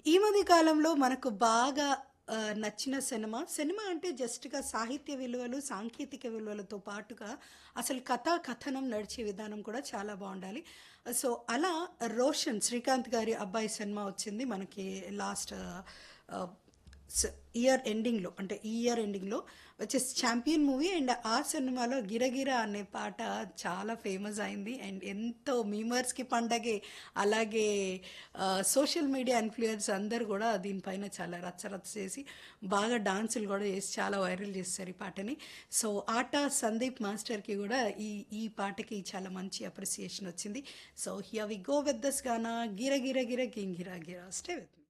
ఈ మధ్య కాలంలో మనకు బాగా ఆహ్, నచ్చిన సినిమా, సినిమా అంటే జస్ట్‌గా సాహిత్య విలువలు, సాంకేతిక విలువలతో పాటుగా అసలు కథా కథనం నడిచే విధానం కూడా చాలా బావుండాలి. సో, అలా 'రోషన్' శ్రీకాంత్ గారి అబ్బాయి సినిమా వచ్చింది మనకి లాస్ట్ ఆహ్, స్ ఇయర్ ఎండింగ్‌లో అంటే ఈ ఇయర్ ఎండింగ్‌లో వచ్చేసి 'ఛాంపియన్' మూవీ అండ్ ఆ సినిమాలో 'గిరగిర' అనే పాట చాలా ఫేమస్ అయింది. అండ్ ఎంతో మీమర్స్‌కి పండగే. అలాగే ఆహ్, సోషల్ మీడియా ఇన్‌ఫ్లుయెన్స్ అందరూ గూడా దీనిపైన చాలా రచ్చ రచ్చ చేసి బాగా డాన్సులు గూడా చేసి చాలా వైరల్ చేసేసారు ఈ పాటని. సో, ఆట సందీప్ మాస్టర్‌కి గూడా ఈ ఈ పాటకి చాలా మంచి అప్రిసియేషన్ వచ్చింది. So, here we go with this గానా 'గిర గిర గిర గింగిర గిర' స్టే విత్ మీ.